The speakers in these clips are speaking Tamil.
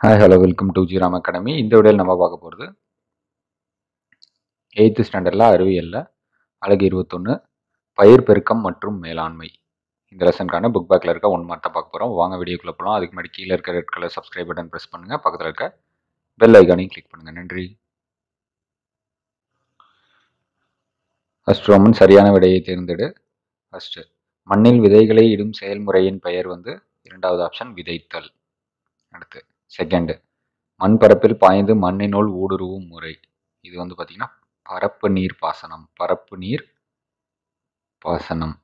hi hello welcome to Jiram academy இந்த வீடியோவில் நம்ம பார்க்க போகிறது எயித்து ஸ்டாண்டர்டில் அறிவியலில் அழகு இருபத்தொன்று பயிர் பெருக்கம் மற்றும் மேலாண்மை இந்த லெசனுக்கான புக் பேக்கில் இருக்க ஒன் மார்க் தான் பார்க்க போகிறோம் வாங்க வீடியோக்குள்ளே போகலாம் அதுக்கு முன்னாடி கீழே இருக்க red colour subscribe button press பண்ணுங்கள் பக்கத்தில் இருக்க பெல் ஐக்கானையும் கிளிக் பண்ணுங்கள் நன்றி ஃபஸ்ட் ரோமன் சரியான விடையை தேர்ந்தெடு ஃபஸ்ட்டு மண்ணில் விதைகளை இடும் செயல்முறையின் பெயர் வந்து இரண்டாவது ஆப்ஷன் விதைத்தல் அடுத்து செகண்டு மண் பரப்பில் பாய்ந்து மண்ணினுள் ஊடுருவும் முறை இது வந்து பார்த்திங்கன்னா பரப்பு நீர் பாசனம் பரப்பு நீர் பாசனம்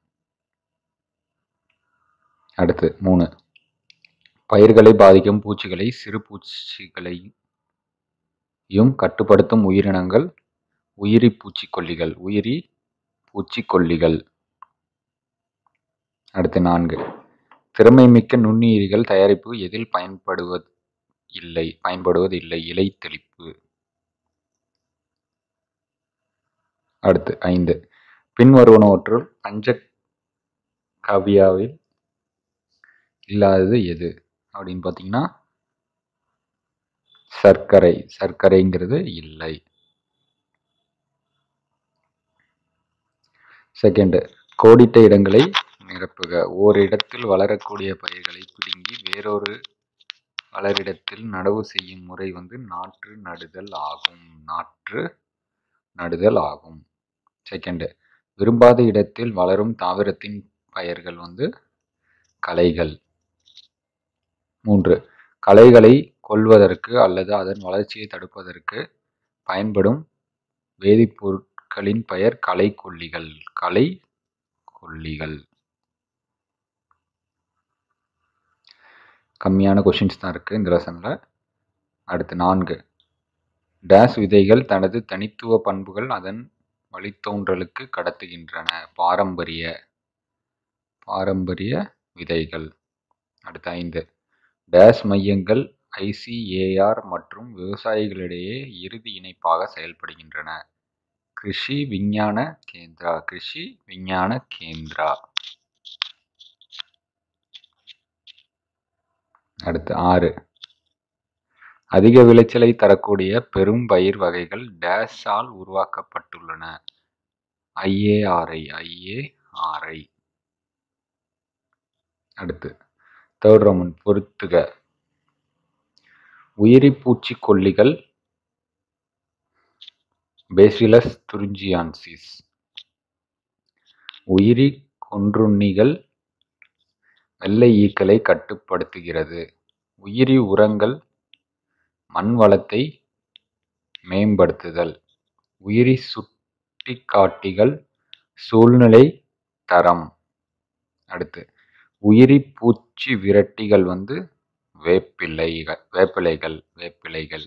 அடுத்து மூணு பயிர்களை பாதிக்கும் பூச்சிகளை சிறு பூச்சிகளையும் கட்டுப்படுத்தும் உயிரினங்கள் உயிரி பூச்சிக்கொல்லிகள் உயிரி பூச்சிக்கொல்லிகள் அடுத்து நான்கு திறமை மிக்க நுண்ணுயிரிகள் தயாரிப்பு எதில் பயன்படுவது இல்லை பயன்படுவது இல்லை இலை தெளிப்பு அடுத்து ஐந்து பின்வருவனவற்றுள் பஞ்ச காவியாவில் இல்லாதது எது அப்படின்னு பார்த்தீங்கன்னா சர்க்கரை சர்க்கரைங்கிறது இல்லை செகண்ட் கோடிட்ட இடங்களை நிரப்புக ஓரிடத்தில் வளரக்கூடிய பயிர்களை பிடுங்கி வேறொரு வளரிடத்தில் நடவு செய்யும் முறை வந்து நாற்று நடுதல் ஆகும் நாற்று நடுதல் ஆகும் செகண்டு விரும்பாத இடத்தில் வளரும் தாவரத்தின் பெயர்கள் வந்து களைகள் மூன்று களைகளை கொல்வதற்கு அல்லது அதன் வளர்ச்சியை தடுப்பதற்கு பயன்படும் வேதிப்பொருட்களின் பெயர் களை கொல்லிகள் களை கொல்லிகள் கம்மியான கொஷின்ஸ் தான் இருக்குது இந்த லெசனில் அடுத்து நான்கு டேஸ் விதைகள் தனது தனித்துவ பண்புகள் அதன் வழித்தோன்றலுக்கு கடத்துகின்றன பாரம்பரிய பாரம்பரிய விதைகள் அடுத்து ஐந்து டேஸ் மையங்கள் ஐசிஏஆர் மற்றும் விவசாயிகளிடையே இறுதி இணைப்பாக செயல்படுகின்றன கிருஷி விஞ்ஞான கேந்திரா கிருஷி விஞ்ஞான கேந்திரா அடுத்து ஆறு அதிக விளைச்சலை தரக்கூடிய பெரும் பயிர் வகைகள் டேஸால் உருவாக்கப்பட்டுள்ளன ஐஏஆர்ஐ ஐஏஆர்ஐ அடுத்து தேர்ட் ரோமன் பொறுத்துக உயிரி பூச்சிக்கொல்லிகள் பேசிலஸ் துரிஞ்சியான்சிஸ் உயிரி கொன்றுண்ணிகள் வெள்ளை ஈக்களை கட்டுப்படுத்துகிறது உயிரி உரங்கள் மண் வளத்தை மேம்படுத்துதல் உயிரி சுட்டிக்காட்டிகள் சூழ்நிலை தரம் அடுத்து உயிரி பூச்சி விரட்டிகள் வந்து வேப்பிலைகள் வேப்பிலைகள் வேப்பிலைகள்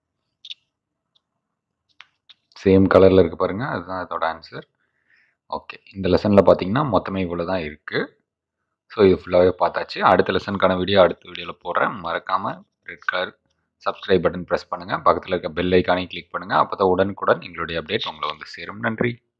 சேம் கலரில் இருக்கு பாருங்க அதுதான் அதோட ஆன்சர் ஓகே இந்த லெசனில் பார்த்தீங்கன்னா மொத்தமே இவ்வளோ தான் இருக்குது ஸோ இது ஃபுல்லாகவே பார்த்தாச்சு அடுத்த லெசனுக்கான வீடியோ அடுத்த வீடியோவில் போடுறேன் மறக்காமல் red colour subscribe button press பண்ணுங்கள் பக்கத்தில் இருக்க பெல் ஐக்கானையும் கிளிக் பண்ணுங்கள் அப்போ தான் உடனுக்குடன் எங்களுடைய அப்டேட் உங்களை வந்து சேரும் நன்றி